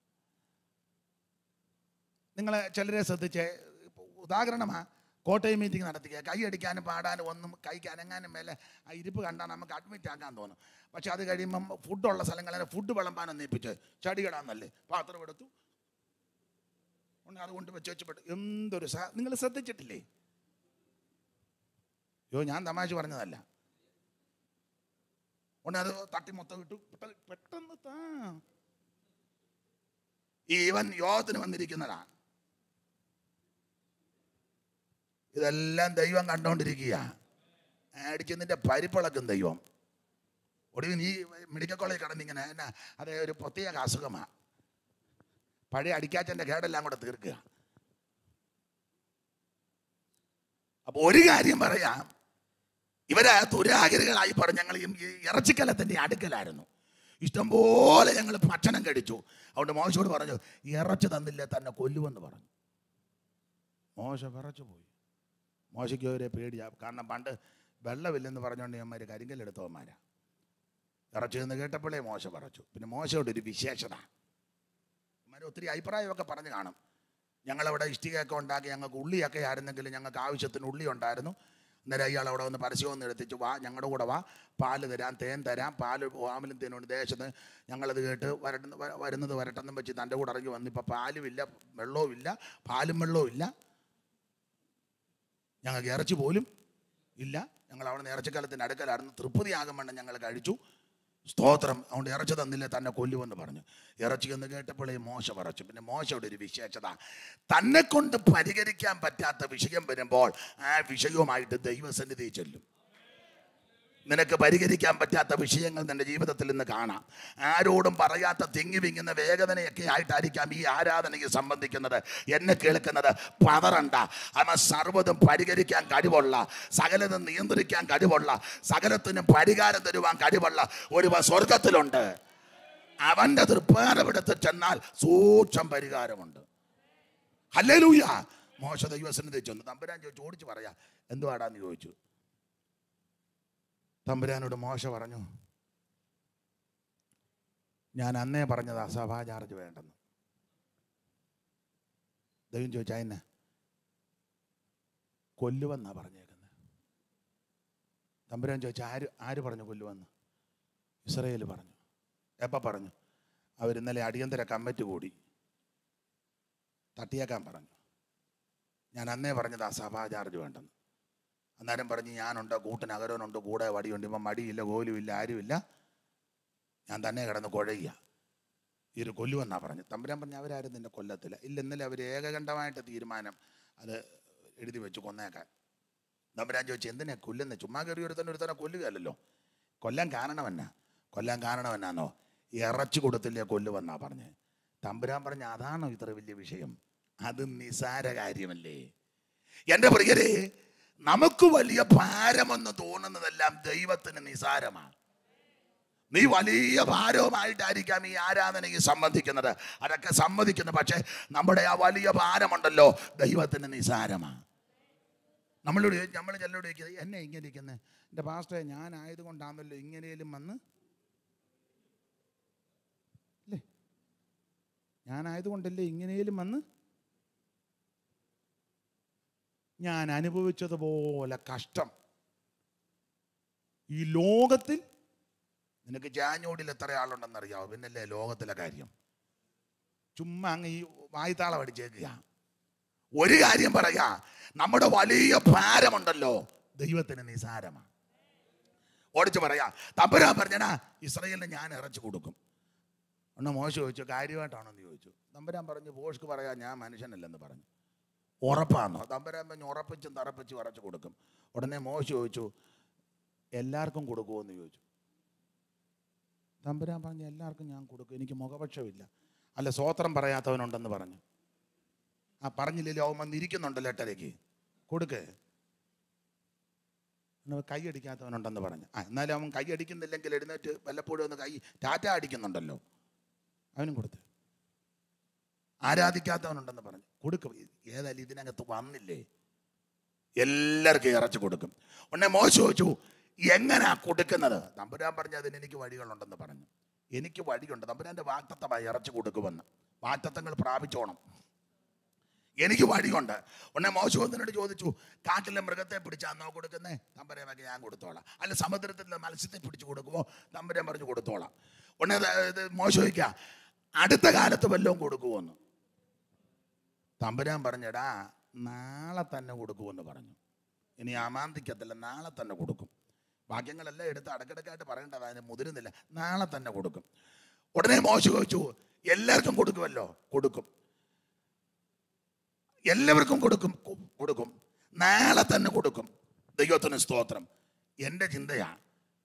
നിങ്ങൾ ചിലരെ ശ്രദ്ധിച്ച് ഇപ്പൊ ഉദാഹരണമാ കോട്ടയം മീറ്റിംഗ് നടത്തിക്കുക കൈ അടിക്കാനും പാടാനും ഒന്നും കൈക്ക് അനങ്ങാനും മേലെ ആ ഇരിപ്പ് കണ്ടാൽ നമുക്ക് അഡ്മിറ്റ് ആക്കാൻ തോന്നും പക്ഷെ അത് കഴിയുമ്പം ഫുഡുള്ള സ്ഥലങ്ങളിൽ ഫുഡ് വിളമ്പാനൊന്നും ഏൽപ്പിച്ച് ചടികിടാന്നല്ലേ പാത്രം എടുത്തു ഉടനെ അത് കൊണ്ട് വെച്ച് വെച്ചപ്പെട്ടു എന്തൊരു നിങ്ങൾ ശ്രദ്ധിച്ചിട്ടില്ലേ യോ ഞാൻ തമാശ പറഞ്ഞതല്ല ഉടനെ അത് തട്ടി മൊത്തം ഇട്ടു പെട്ടെന്ന് പെട്ടെന്ന് താ ഈ ഇവൻ യോഗത്തിന് വന്നിരിക്കുന്നതാ ഇതെല്ലാം ദൈവം കണ്ടോണ്ടിരിക്കുക അടിച്ച് നിന്റെ പരിപ്പിളക്കും ദൈവം ഒടുവിൽ നീ മെഡിക്കൽ കോളേജ് കടന്നിങ്ങനെ എന്നാ അത് ഒരു പ്രത്യേക അസുഖമാ പഴയ അടിക്കാച്ചൻ്റെ കേടെല്ലാം കൂടെ തീർക്കുക അപ്പൊ ഒരു കാര്യം പറയാം ഇവര് ദുരാഗ്രഹികളായി പറഞ്ഞു ഞങ്ങൾ ഈ ഇറച്ചിക്കലത്തിൻ്റെ അടുക്കലായിരുന്നു ഇഷ്ടംപോലെ ഞങ്ങൾ ഭക്ഷണം കഴിച്ചു അതുകൊണ്ട് മോശയോട് പറഞ്ഞു ഇറച്ചി തന്നില്ലേ തന്നെ കൊല്ലുമെന്ന് പറഞ്ഞു മോശ വിറച്ചു പോയി മോശയ്ക്ക് അവരെ പേടിയാ കാരണം പണ്ട് വെള്ളമില്ലെന്ന് പറഞ്ഞുകൊണ്ട് ഇവന്മാർ കരിങ്കല്ലെടുത്തവന്മാരാ ഇറച്ചു എന്ന് കേട്ടപ്പോഴേ മോശ പറച്ചു പിന്നെ മോശയുടെ ഒരു വിശേഷത ഇവന്മാർ ഒത്തിരി അഭിപ്രായമൊക്കെ പറഞ്ഞു കാണും ഞങ്ങളവിടെ ഇഷ്ടികയൊക്കെ ഉണ്ടാക്കി ഞങ്ങൾക്ക് ഉള്ളിയൊക്കെ ആയിരുന്നെങ്കിൽ ഞങ്ങൾക്ക് ആവശ്യത്തിന് ഉള്ളി ഉണ്ടായിരുന്നു അന്നേരം അയാൾ അവിടെ വന്ന് പരസ്യമൊന്നും എടുത്തിച്ച് വാ ഞങ്ങളുടെ കൂടെ വാ പാല് തരാം തേൻ തരാം പാല് ആമലും തേനുണ്ട് ദേശത്ത് ഞങ്ങളത് കേട്ട് വരട്ടുന്ന വ- വരുന്നത് വരട്ടെന്നും വെച്ച് തൻ്റെ കൂടെ ഇറങ്ങി വന്ന് ഇപ്പം പാലുമില്ല വെള്ളവും ഇല്ല പാലും വെള്ളവും ഇല്ല ഞങ്ങൾക്ക് ഇറച്ചി പോലും ഇല്ല ഞങ്ങൾ അവിടെ നിന്ന് ഇറച്ചിക്കാലത്തിൻ്റെ അടുക്കലായിരുന്നു തൃപ്തിയാകും വേണ്ട ഞങ്ങൾ കഴിച്ചു സ്തോത്രം അതുകൊണ്ട് ഇറച്ചി തന്നില്ല തന്നെ കൊല്ലുമെന്ന് പറഞ്ഞു ഇറച്ചി എന്ന് കേട്ടപ്പോഴേ മോശ പറച്ചു പിന്നെ മോശയുടെ ഒരു വിശേഷത തന്നെ കൊണ്ട് പരിഹരിക്കാൻ പറ്റാത്ത വിഷയം വരുമ്പോൾ ആ വിഷയവുമായിട്ട് ദൈവസന്നിധി ചെല്ലും നിനക്ക് പരിഹരിക്കാൻ പറ്റാത്ത വിഷയങ്ങൾ നിന്റെ ജീവിതത്തിൽ ഇന്ന് കാണാം ആരോടും പറയാത്ത തിങ്ങി വിങ്ങുന്ന വേദനയൊക്കെ ആയിട്ടായിരിക്കാം ഈ ആരാധനയ്ക്ക് സംബന്ധിക്കുന്നത് എന്നെ കേൾക്കുന്നത് പതറണ്ട അവ സർവ്വതും പരിഹരിക്കാൻ കഴിവുള്ള സകലതും നിയന്ത്രിക്കാൻ കഴിവുള്ള സകലത്തിനും പരിഹാരം തരുവാൻ കഴിവുള്ള ഒരു സ്വർഗത്തിലുണ്ട് അവന്റെ തൃപ്പാരവിടത്ത് ചെന്നാൽ സൂക്ഷം പരിഹാരമുണ്ട് ഹല്ലേലൂയ മോശ ദൈവസന്നിധി ചെന്നു തമ്പുരാൻ ചോദിച്ചു ഓടിച്ചു പറയാ എന്തുവാടാന്ന് ചോദിച്ചു തമ്പുരാനോട് മോശ പറഞ്ഞു ഞാൻ അന്നേ പറഞ്ഞതാ സഭാ ചാർജ് വേണ്ടെന്ന് ദൈവം ചോദിച്ചാ എന്നെ കൊല്ലുവെന്നാ പറഞ്ഞേക്കുന്നത് തമ്പുരാൻ ചോദിച്ചാൽ ആര് ആര് പറഞ്ഞു കൊല്ലുവെന്ന് ഇസ്രയേൽ പറഞ്ഞു എപ്പോൾ പറഞ്ഞു അവരിന്നലെ അടിയന്തര കമ്മിറ്റി കൂടി തട്ടിയേക്കാൻ പറഞ്ഞു ഞാൻ അന്നേ പറഞ്ഞതാ സഭാ ചാർജ് വേണ്ടെന്ന് അന്നേരം പറഞ്ഞ് ഞാനുണ്ട് കൂട്ടിനകരവനുണ്ട് കൂടെ വടിയുണ്ട് ഇപ്പം മടിയില്ല കോലുമില്ല ആരുമില്ല ഞാൻ തന്നെ കിടന്ന് കുഴയുക ഈ ഒരു കൊല്ലുമെന്നാ പറഞ്ഞു തമ്പുരാൻ പറഞ്ഞ അവരാരും നിന്നെ കൊല്ലത്തില്ല ഇല്ല ഇന്നലെ അവർ ഏകകണ്ഠമായിട്ട് തീരുമാനം അത് എഴുതി വെച്ചു കൊന്നേക്കാൻ തമ്പുരാൻ ചോദിച്ചു എന്തിനാ കൊല്ലുന്ന ചുമ്മാ കയറി ഒരുത്തന്നെ ഒരുത്തനെ കൊല്ലുകയല്ലോ കൊല്ലാൻ കാരണം എന്നാ കൊല്ലാൻ കാരണം എന്നാന്നോ ഇറച്ചി കൊടുത്തില്ലേ കൊല്ലുമെന്നാ പറഞ്ഞ് തമ്പുരാൻ പറഞ്ഞ അതാണോ ഇത്ര വലിയ വിഷയം അത് നിസാര കാര്യമല്ലേ എൻ്റെ പ്രിയരെ നമുക്ക് വലിയ ഭാരമെന്ന് തോന്നുന്നതെല്ലാം ദൈവത്തിന് നിസാരമാണ് നീ വലിയ ഭാരവുമായിട്ടായിരിക്കാം ഈ ആരാധനയ്ക്ക് സംബന്ധിക്കുന്നത് അതൊക്കെ സമ്മതിക്കുന്നു പക്ഷേ നമ്മുടെ ആ വലിയ ഭാരമുണ്ടല്ലോ ദൈവത്തിന് നിസാരമാണ് നമ്മളോട് ചോദിക്കും- നമ്മൾ ചിലരോട് ചോദിക്കുന്നത് എന്നെ ഇങ്ങനെ ഇരിക്കുന്നത് എൻ്റെ പാസ്റ്ററെ ഞാൻ ആയതുകൊണ്ടാണല്ലോ ഇങ്ങനെയും വന്ന് അല്ലേ ഞാനായതുകൊണ്ടല്ലേ ഇങ്ങനെയും വന്ന് ഞാൻ അനുഭവിച്ചതുപോലെ കഷ്ടം ഈ ലോകത്തിൽ നിനക്ക് ജാഞ്ഞോടിൽ എത്ര ആളുണ്ടെന്ന് അറിയാവോ പിന്നല്ലേ ലോകത്തിലെ കാര്യം ചുമ്മാ അങ്ങ് ഈ വായ്ത്താളം അടിച്ചേക്കുക ഒരു കാര്യം പറയാ നമ്മുടെ വലിയ ഭാരമുണ്ടല്ലോ ദൈവത്തിന് നിസാരമാണ് ഓടിച്ചു പറയാ തമ്പുരാൻ പറഞ്ഞനാ ഇസ്രയേലിന് ഞാൻ ഇറച്ചു കൊടുക്കും ഒന്ന് മോശം ചോദിച്ചു കാര്യമായിട്ടാണെന്ന് ചോദിച്ചു തമ്പുരാൻ പറഞ്ഞു പോഷ്ക്ക് പറയാ ഞാൻ മനുഷ്യനല്ലെന്ന് പറഞ്ഞു ഉറപ്പാണോ തമ്പുരാൻ പറഞ്ഞു ഉറപ്പിച്ചും തറപ്പിച്ചും ഇറച്ചു കൊടുക്കും ഉടനെ മോശം ചോദിച്ചു എല്ലാവർക്കും കൊടുക്കുമോ എന്ന് ചോദിച്ചു തമ്പുരാൻ പറഞ്ഞു എല്ലാവർക്കും ഞാൻ കൊടുക്കും എനിക്ക് മുഖപക്ഷമില്ല അല്ല സ്വോത്രം പറയാത്തവനുണ്ടെന്ന് പറഞ്ഞു ആ പറഞ്ഞില്ലല്ലോ അവൻ വന്നിരിക്കുന്നുണ്ടല്ലോ എട്ടരയ്ക്ക് കൊടുക്ക് എന്നാ കൈയടിക്കാത്തവനുണ്ടെന്ന് പറഞ്ഞു ആ എന്നാലും അവൻ കൈ അടിക്കുന്നില്ലെങ്കിൽ എഴുന്നേറ്റ് വല്ലപ്പോഴും ഒന്ന് കൈ ടാറ്റ അടിക്കുന്നുണ്ടല്ലോ അവനും കൊടുത്ത് ആരാധിക്കാത്തവനുണ്ടെന്ന് പറഞ്ഞു കൊടുക്കും ഏതായാലും ഇതിനകത്ത് വന്നില്ലേ എല്ലാവർക്കും ഇറച്ചു കൊടുക്കും ഉടനെ മോശം ചോദിച്ചു എങ്ങനാ കൊടുക്കുന്നത് തമ്പുരാൻ പറഞ്ഞു അതിന് എനിക്ക് വഴികളുണ്ടെന്ന് പറഞ്ഞു എനിക്ക് വഴിയുണ്ട് തമ്പുരാന്റെ വാക്തത്വമായി ഇറച്ചു കൊടുക്കുമെന്ന് വാക്തത്വങ്ങൾ പ്രാപിച്ചോണം എനിക്ക് വഴിയുണ്ട് ഉടനെ മോശം ഒന്നിനോട് ചോദിച്ചു കാട്ടിലെ മൃഗത്തെ പിടിച്ചാന്നോ കൊടുക്കുന്നേ തമ്പുരാനൊക്കെ ഞാൻ കൊടുത്തോളാം അല്ല സമുദ്രത്തിലെ മത്സ്യത്തെ പിടിച്ചു കൊടുക്കുമോ തമ്പുരാൻ പറഞ്ഞു കൊടുത്തോളാം ഉടനെ ഇത് ഇത് മോശം ചോദിക്കുക അടുത്ത കാലത്ത് വല്ലതും കൊടുക്കുമോന്ന് തമ്പുരാൻ പറഞ്ഞടാ നാളെ തന്നെ കൊടുക്കുമെന്ന് പറഞ്ഞു ഇനി അമാന്തിക്കത്തില്ല നാളെ തന്നെ കൊടുക്കും വാക്യങ്ങളെല്ലാം എടുത്ത് അടക്കിടക്കായിട്ട് പറയേണ്ടത് അതിന് മുതിരുന്നില്ല നാളെ തന്നെ കൊടുക്കും ഉടനെ മോശ ചോദിച്ചു എല്ലാവർക്കും കൊടുക്കുമല്ലോ കൊടുക്കും എല്ലാവർക്കും കൊടുക്കും കൊ- കൊടുക്കും നാളെ തന്നെ കൊടുക്കും ദൈവത്തിന് സ്തോത്രം എൻ്റെ ചിന്തയാണ്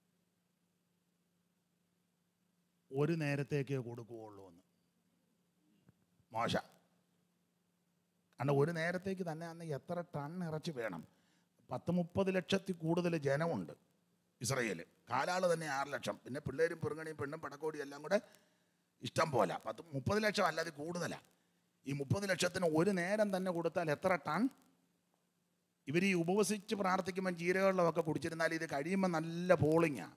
ഒരു നേരത്തേക്കേ കൊടുക്കുകയുള്ളൂ എന്ന് മോശ കാരണം ഒരു നേരത്തേക്ക് തന്നെ അന്ന് എത്ര ടൺ ഇറച്ചി വേണം പത്ത് മുപ്പത് ലക്ഷത്തിൽ കൂടുതൽ ജനമുണ്ട് ഇസ്രയേൽ കാലാള് തന്നെ ആറ് ലക്ഷം പിന്നെ പിള്ളേരും പെറുങ്ങണിയും പെണ്ണും പടക്കോടിയും എല്ലാം കൂടെ ഇഷ്ടം പോലെ പത്ത് മുപ്പത് ലക്ഷം അല്ലാതെ കൂടുതലാണ് ഈ മുപ്പത് ലക്ഷത്തിന് ഒരു നേരം തന്നെ കൊടുത്താൽ എത്ര ടൺ ഇവർ ഈ ഉപവസിച്ച് പ്രാർത്ഥിക്കുമ്പോൾ ജീരകവെള്ളമൊക്കെ കുടിച്ചിരുന്നാൽ ഇത് കഴിയുമ്പോൾ നല്ല പോളിങ്ങാണ്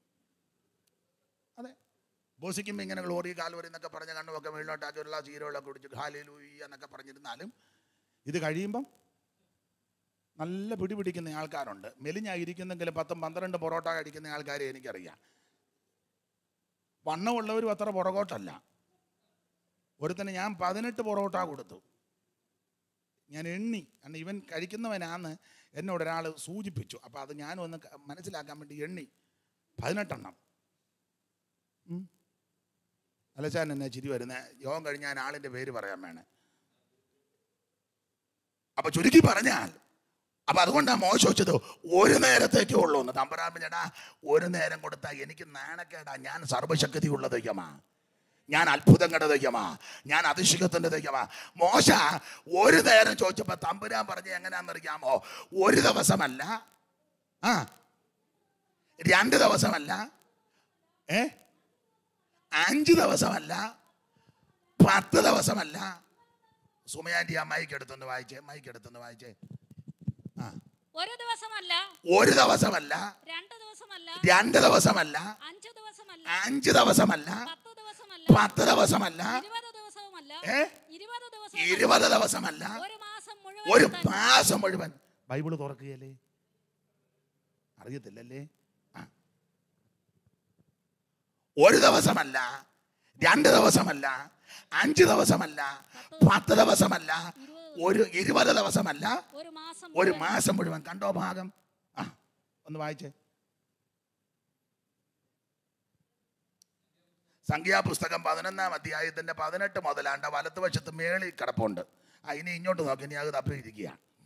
അതെ ഉപവസിക്കുമ്പോൾ ഇങ്ങനെ ഗ്ലോറി കാൽവറി എന്നൊക്കെ പറഞ്ഞ കണ്ണുമൊക്കെ മുകളിലോട്ടാക്കിയുള്ള ജീരകവെള്ളം കുടിച്ച് ഹാലൂയ്യ എന്നൊക്കെ പറഞ്ഞിരുന്നാലും ഇത് കഴിയുമ്പം നല്ല പിടി പിടിക്കുന്ന ആൾക്കാരുണ്ട് മെലിഞ്ഞായിരിക്കുന്നെങ്കിലും പത്തും പന്ത്രണ്ട് പൊറോട്ട കഴിക്കുന്ന ആൾക്കാരെ എനിക്കറിയാം വണ്ണമുള്ളവരും അത്ര പുറകോട്ടല്ല ഒരുത്തന് ഞാൻ പതിനെട്ട് പൊറോട്ട കൊടുത്തു ഞാൻ എണ്ണി കാരണം ഇവൻ കഴിക്കുന്നവനാന്ന് എന്നോട് ഒരാൾ സൂചിപ്പിച്ചു അപ്പോൾ അത് ഞാനും ഒന്ന് ക- മനസ്സിലാക്കാൻ വേണ്ടി എണ്ണി പതിനെട്ടെണ്ണം ഉം. അലച്ചാൻ എന്നെ ചിരി വരുന്നത് യോഗം കഴിഞ്ഞ് ഞാൻ ആളിൻ്റെ പേര് പറയാൻ വേണേ അപ്പൊ ചുരുക്കി പറഞ്ഞാൽ അപ്പൊ അതുകൊണ്ടാണ് മോശം വെച്ചത് ഒരു നേരത്തേക്കേ ഉള്ളൂ എന്ന് തമ്പരാമഞ്ഞടാ ഒരു നേരം കൊടുത്താൽ എനിക്ക് നാണക്കേടാ ഞാൻ സർവശക്തിയുള്ള ദൈവമാ ഞാൻ അത്ഭുതങ്ങളുടെ ദൈവമാ ഞാൻ അതിശയത്തിന്റെ ദൈവമാ മോശ ഒരു നേരം ചോദിച്ചപ്പോ തമ്പുരാൻ പറഞ്ഞ എങ്ങനെയാണെന്നറിയാമോ ഒരു ദിവസമല്ല ആ രണ്ട് ദിവസമല്ല ഏ അഞ്ച് ദിവസമല്ല പത്ത് ദിവസമല്ല സുമയാൻറ്റി ആ മൈക്ക് എടുത്തൊന്ന് വായിച്ചേ മൈക്ക് എടുത്തൊന്ന് വായിച്ചേ ആ ഒരു ദിവസമല്ല ഒരു ദിവസമല്ല രണ്ട് ദിവസമല്ല രണ്ട് ദിവസമല്ല അഞ്ച് ദിവസമല്ല അഞ്ച് ദിവസമല്ല പത്ത് ദിവസമല്ല പത്ത് ദിവസമല്ല ഇരുപത് ദിവസവുമല്ല ഏ? ഇരുപത് ദിവസം ഇരുപത് ദിവസമല്ല ഒരു മാസം ഒരു മുഴുവൻ മാസം മുഴുവൻ ബൈബിള് തുറക്കുകയല്ലേ അറിയത്തില്ലല്ലേ ആ ഒരു ദിവസമല്ല രണ്ട് ദിവസമല്ല അഞ്ച് ദിവസമല്ല പത്ത് ദിവസമല്ല ഒരു ഇരുപത് ദിവസമല്ല ഒരു മാസം ഒരു മുഴുവൻ മാസം മുഴുവൻ കണ്ടോ ഭാഗം ആ ഒന്ന് വായിച്ചേ സംഖ്യാപുസ്തകം പതിനൊന്നാം അധ്യായത്തിന്റെ പതിനെട്ട് മുതലാണ്ട് വലത്തുവശത്ത് മേളിൽ കിടപ്പുണ്ട് ആ ഇനി ഇങ്ങോട്ട് നോക്കി ഇനി അത് തപ്പിയിരിക്കുക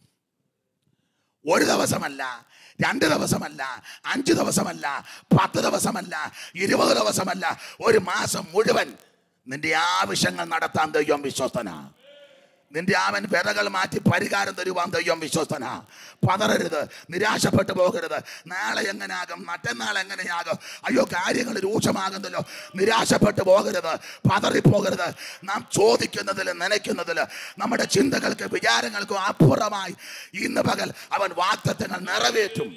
ഒരു ദിവസമല്ല രണ്ട് ദിവസമല്ല അഞ്ച് ദിവസമല്ല പത്ത് ദിവസമല്ല ഇരുപത് ദിവസമല്ല ഒരു മാസം മുഴുവൻ നിന്റെ ആവശ്യങ്ങൾ നടത്താൻ ദൈവം വിശ്വസ്തനാ നിന്റെ അവൻ വിറകൾ മാറ്റി പരിഹാരം തരുവാൻ ദൈവം വിശ്വസ്തനാ പതറരുത് നിരാശപ്പെട്ടു പോകരുത് നാളെ എങ്ങനെയാകും മറ്റന്നാൾ എങ്ങനെയാകും അയ്യോ കാര്യങ്ങൾ രൂക്ഷമാകുന്നല്ലോ നിരാശപ്പെട്ടു പോകരുത് പതറിപ്പോകരുത് നാം ചോദിക്കുന്നതിൽ നനയ്ക്കുന്നതിൽ നമ്മുടെ ചിന്തകൾക്ക് വിചാരങ്ങൾക്കും അപ്പുറമായി ഇന്ന് പകൽ അവൻ വാക്തത്വങ്ങൾ നിറവേറ്റും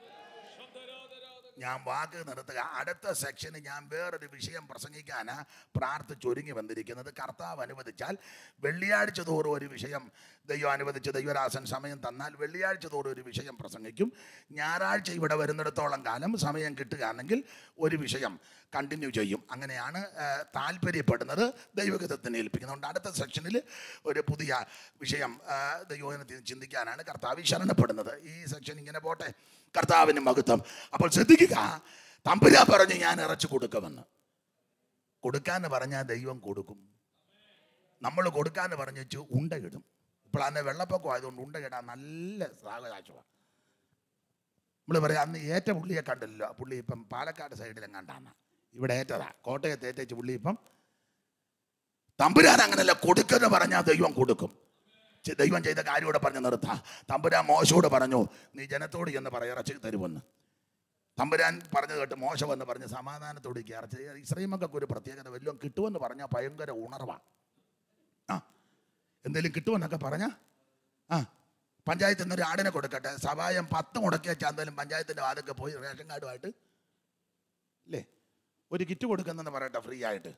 ഞാൻ വാക്ക് നിർത്തുക അടുത്ത സെക്ഷന് ഞാൻ വേറൊരു വിഷയം പ്രസംഗിക്കാനാ പ്രാർത്ഥിച്ചൊരുങ്ങി വന്നിരിക്കുന്നത് കർത്താവ് അനുവദിച്ചാൽ വെള്ളിയാഴ്ച തോറും ഒരു വിഷയം ദൈവം അനുവദിച്ച് ദൈവരാസൻ സമയം തന്നാൽ വെള്ളിയാഴ്ച തോറും ഒരു വിഷയം പ്രസംഗിക്കും ഞായറാഴ്ച ഇവിടെ വരുന്നിടത്തോളം കാലം സമയം കിട്ടുകയാണെങ്കിൽ ഒരു വിഷയം കണ്ടിന്യൂ ചെയ്യും അങ്ങനെയാണ് ആ, താല്പര്യപ്പെടുന്നത് ദൈവഗതത്തിന് ഏൽപ്പിക്കുന്നുണ്ട് അടുത്ത സെക്ഷനിൽ ഒരു പുതിയ വിഷയം ആ, ദൈവത്തിന് ചിന്തിക്കാനാണ് കർത്താവ് ശരണപ്പെടുന്നത് ഈ സെക്ഷൻ ഇങ്ങനെ പോട്ടെ കർത്താവിന് മഹത്വം അപ്പോൾ ശ്രദ്ധിക്കുക തമ്പുരാ പറഞ്ഞ് ഞാൻ ഇറച്ചു കൊടുക്കുമെന്ന് കൊടുക്കാന്ന് പറഞ്ഞാൽ ദൈവം കൊടുക്കും നമ്മൾ കൊടുക്കാന്ന് പറഞ്ഞു വെച്ച് ഉണ്ടയിടും ഇപ്പോൾ അന്ന് വെള്ളപ്പൊക്കം ആയതുകൊണ്ട് ഉണ്ടയിടാൻ നല്ല സാവകാശമാണ് നമ്മൾ പറയാം അന്ന് ഏറ്റ പുള്ളിയെ കണ്ടില്ലല്ലോ പുള്ളി ഇപ്പം പാലക്കാട് സൈഡിൽ എങ്ങാണ്ടാണ് ഇവിടെ ഏറ്റതാ കോട്ടയത്ത് ഏറ്റേച്ച് പുള്ളി ഇപ്പം തമ്പുരാൻ അങ്ങനല്ല കൊടുക്കെന്ന് പറഞ്ഞാൽ ദൈവം കൊടുക്കും ചെ- ദൈവം ചെയ്ത കാര്യം ഇവിടെ പറഞ്ഞ് നിർത്താം തമ്പുരാൻ മോശയോട് പറഞ്ഞു നീ ജനത്തോട് എന്ന് പറയിറച്ചി തരുമെന്ന് തമ്പുരാൻ പറഞ്ഞു കേട്ട് മോശമെന്ന് പറഞ്ഞ് സമാധാനത്തോട് ഇറച്ചി ഇസ്രൈൽ മക്കൾക്ക് ഒരു പ്രത്യേകത വല്ലതും കിട്ടുമെന്ന് പറഞ്ഞാൽ ഭയങ്കര ഉണർവാണ് ആ എന്തെങ്കിലും കിട്ടുമെന്നൊക്കെ പറഞ്ഞ ആ പഞ്ചായത്തിൽ നിന്ന് ഒരു ആടിനെ കൊടുക്കട്ടെ സഹായം പത്ത് മുടക്കിയ ചാന്തലും പഞ്ചായത്തിൻ്റെ വാതൊക്കെ പോയി റേഷൻ കാർഡുമായിട്ട് അല്ലേ ഒരു കിറ്റ് കൊടുക്കുന്നെന്ന് പറയട്ടെ ഫ്രീ ആയിട്ട്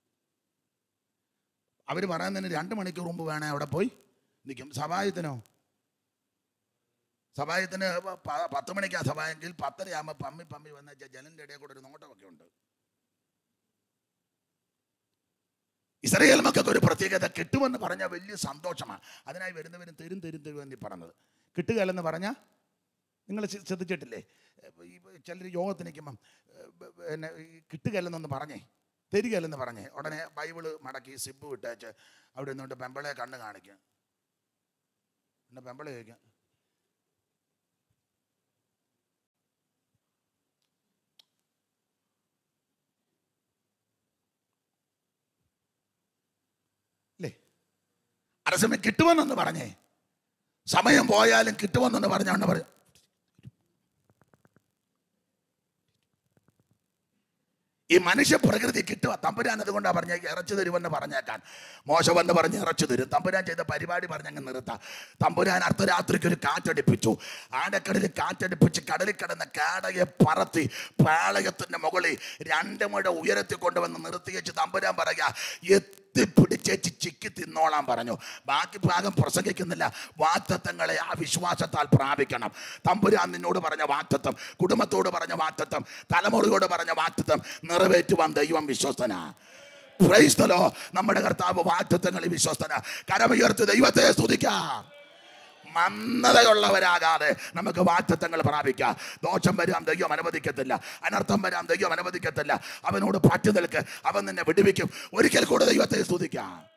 അവർ പറയുന്നതിന് രണ്ട് മണിക്കൂർ മുമ്പ് വേണേ അവിടെ പോയി നിൽക്കും സഹായത്തിനോ സഹായത്തിന് പ- പത്ത് മണിക്കാ സഹായെങ്കിൽ പത്തരയാകുമ്പോൾ പമ്മി പമ്മി വന്ന ജനലിൻ്റെ ഇടയിൽ കൂടെ ഒരു നോട്ടമൊക്കെ ഉണ്ട് ഇസ്രയേൽ മക്കൾക്ക് ഒരു പ്രത്യേകത കിട്ടുമെന്ന് പറഞ്ഞാൽ വലിയ സന്തോഷമാണ് അതിനായി വരുന്നവരും തരും തരും തരും എന്നീ പറഞ്ഞത് കിട്ടുകയല്ലെന്ന് പറഞ്ഞാൽ നിങ്ങൾ ശ്ര- ശ്രദ്ധിച്ചിട്ടില്ലേ ഈ ചിലർ യോഗത്തിന് നിൽക്കുമ്പം പിന്നെ ഈ കിട്ടുകയല്ലെന്നൊന്ന് പറഞ്ഞേ തരികയല്ലെന്ന് പറഞ്ഞേ ഉടനെ ബൈബിള് മടക്കി സിബ് വിട്ടേച്ച് അവിടെ നിന്നുകൊണ്ട് പെമ്പളെ കണ്ണ് കാണിക്കും പിന്നെ പെമ്പളെ ചോദിക്കും അല്ലേ അതേസമയം കിട്ടുമെന്നൊന്ന് പറഞ്ഞേ സമയം പോയാലും കിട്ടുമെന്നൊന്ന് പറഞ്ഞോണ്ട് പറയും ഈ മനുഷ്യ പ്രകൃതി കിട്ടുക തമ്പുരാൻ അതുകൊണ്ടാണ് പറഞ്ഞ ഇറച്ചു തരുമെന്ന് പറഞ്ഞേക്കാൻ മോശമെന്ന് പറഞ്ഞ് ഇറച്ചു തരും തമ്പുരാൻ ചെയ്ത പരിപാടി പറഞ്ഞങ്ങ് നിർത്താം തമ്പുരാൻ അർദ്ധരാത്രിക്ക് ഒരു കാറ്റടിപ്പിച്ചു ആടക്കടലിൽ കാറ്റടിപ്പിച്ച് കടലിൽ കിടന്ന കാടയെ പറത്തി പാളയത്തിന്റെ മുകളിൽ രണ്ട് മുഴ ഉയരത്തിൽ കൊണ്ടുവന്ന് നിർത്തി വെച്ച് തമ്പുരാൻ പറയാ എത്തിപ്പിടിച്ചേച്ച് ചിക്കി തിന്നോളാൻ പറഞ്ഞു ബാക്കി ഭാഗം പ്രസംഗിക്കുന്നില്ല വാറ്റത്വങ്ങളെ ആ വിശ്വാസത്താൽ പ്രാപിക്കണം തമ്പുരാൻ നിന്നോട് പറഞ്ഞ വാറ്റത്വം കുടുംബത്തോട് പറഞ്ഞ വാറ്റത്വം തലമുറയോട് പറഞ്ഞ വാറ്റത്വം നിറവേറ്റുവാൻ ദൈവം വിശ്വസ്തനാ ക്രൈസ്തലോ നമ്മുടെ കർത്താവ് വാറ്റത്വങ്ങളിൽ വിശ്വസ്തന കരമുയർത്തി ദൈവത്തെ സ്തുതിക്കാം മന്ദതയുള്ളവരാകാതെ നമുക്ക് വാറ്റത്വങ്ങൾ പ്രാപിക്കാം ദോഷം വരാം ദൈവം അനുവദിക്കത്തില്ല അനർത്ഥം വരാം ദൈവം അനുവദിക്കത്തില്ല അവനോട് പറ്റു നിൽക്ക് അവൻ നിന്നെ വിടുവിക്കും ഒരിക്കൽ കൂടെ ദൈവത്തെ സ്തുതിക്കാം